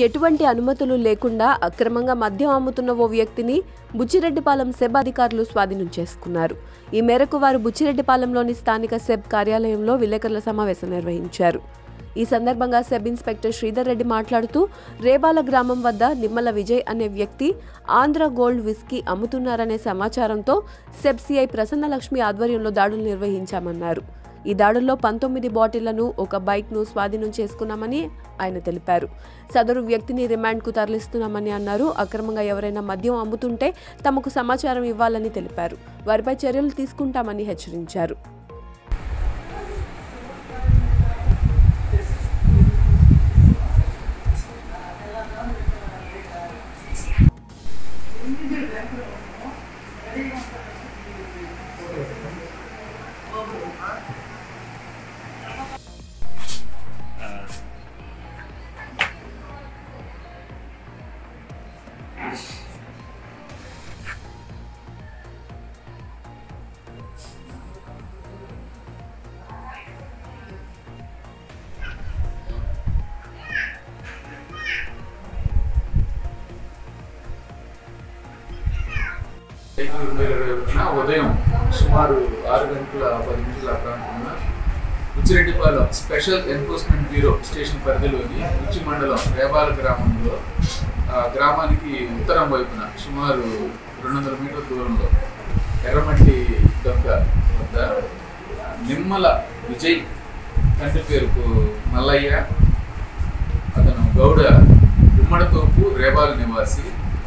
ఎటువంటి అనుమతులు లేకుండా అక్రమంగా మద్యం అమ్ముతున్న ఓ వ్యక్తిని బుచ్చిరెడ్డిపాలెం సెబ్ అధికారులు స్వాధీనం చేసుకున్నారు ఈ మేరకు వారు బుచ్చిరెడ్డిపాలెంలోని స్థానిక సెబ్ కార్యాలయంలో విలేకరుల సమావేశం నిర్వహించారు ఈ సందర్భంగా సెబ్ ఇన్స్పెక్టర్ శ్రీధర్ రెడ్డి మాట్లాడుతూ రేబాల గ్రామం వద్ద నిమ్మల విజయ్ అనే వ్యక్తి ఆంధ్ర గోల్డ్ విస్కీ అమ్ముతున్నారనే సమాచారంతో సెబ్ సిఐ ప్రసన్నలక్ష్మి ఆధ్వర్యంలో దాడులు నిర్వహించామన్నారు ఈ దాడుల్లో పంతొమ్మిది బాటిళ్లను ఒక బైక్ను స్వాధీనం చేసుకున్నామని ఆయన తెలిపారు సదరు వ్యక్తిని రిమాండ్కు తరలిస్తున్నామని అన్నారు అక్రమంగా ఎవరైనా మద్యం అమ్ముతుంటే తమకు సమాచారం ఇవ్వాలని తెలిపారు వారిపై చర్యలు తీసుకుంటామని హెచ్చరించారు ఐదు ఇరవై ఇరవై ఒకటిన ఉదయం సుమారు ఆరు గంటల పది నిమిషాల ప్రాంతంలో Uchireddypalem special enforcement bureau station పరిధిలోని ఉచ్చి మండలం రేబాల గ్రామంలో ఆ గ్రామానికి ఉత్తరం వైపున సుమారు రెండు వందల మీటర్ల దూరంలో ఎర్రమట్టి దొక్క వద్ద నిమ్మల విజయ్ తండ్రి పేరుకు మల్లయ్య అతను గౌడ గుమ్మడతోపు రేబాల నివాసి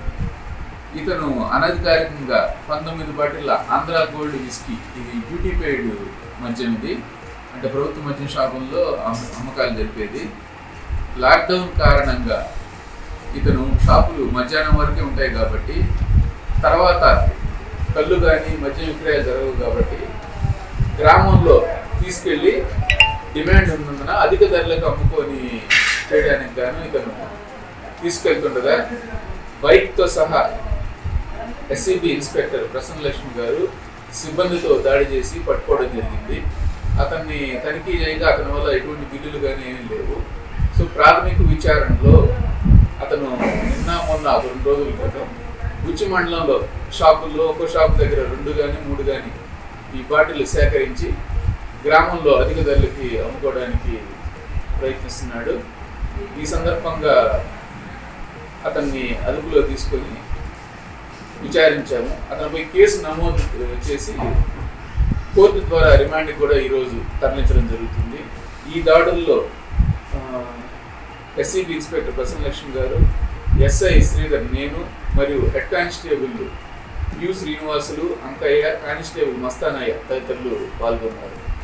ఇతను అనధికారికంగా పంతొమ్మిది బాటిళ్ళ ఆంధ్ర గోల్డ్ విస్కీ ఇది డ్యూటీ పెయిడ్ మద్యం ఇది అంటే ప్రభుత్వ మద్యం షాపుల్లో అమ్మ- అమ్మకాలు జరిపేది లాక్డౌన్ కారణంగా ఇతను షాపులు మధ్యాహ్నం వరకే ఉంటాయి కాబట్టి తర్వాత కళ్ళు కానీ మద్యం విక్రయాలు జరగవు కాబట్టి గ్రామంలో తీసుకెళ్ళి డిమాండ్ ఉన్నందున అధిక ధరలకు అమ్ముకొని చేయడానికి గాను ఇతను తీసుకెళ్తుండగా బైక్తో సహా ఎస్సీబీ ఇన్స్పెక్టర్ ప్రసన్న లక్ష్మి గారు సిబ్బందితో దాడి చేసి పట్టుకోవడం జరిగింది అతన్ని తనిఖీ చేయగా అతని వల్ల ఎటువంటి బిల్లులు కానీ ఏమీ లేవు సో ప్రాథమిక విచారణలో అతను నిన్న మొన్న ఒక రెండు రోజుల క్రితం గుచ్చి మండలంలో షాపుల్లో ఒక్కో షాప్ దగ్గర రెండు కానీ మూడు కానీ ఈ బాటిల్ సేకరించి గ్రామంలో అధిక ధరలకి అమ్ముకోవడానికి ప్రయత్నిస్తున్నాడు ఈ సందర్భంగా అతన్ని అదుపులో తీసుకొని విచారించాము అతనిపై కేసు నమోదు ఆ, చేసి కోర్టు ద్వారా రిమాండ్కి కూడా ఈరోజు తరలించడం జరుగుతుంది ఈ దాడుల్లో ఎస్సీబీ ఇన్స్పెక్టర్ ప్రసన్న లక్ష్మి గారు ఎస్ఐ శ్రీధర్ నేను మరియు head constable U Srinivasulu Ankaiah constable Mastanaiah తదితరులు పాల్గొన్నారు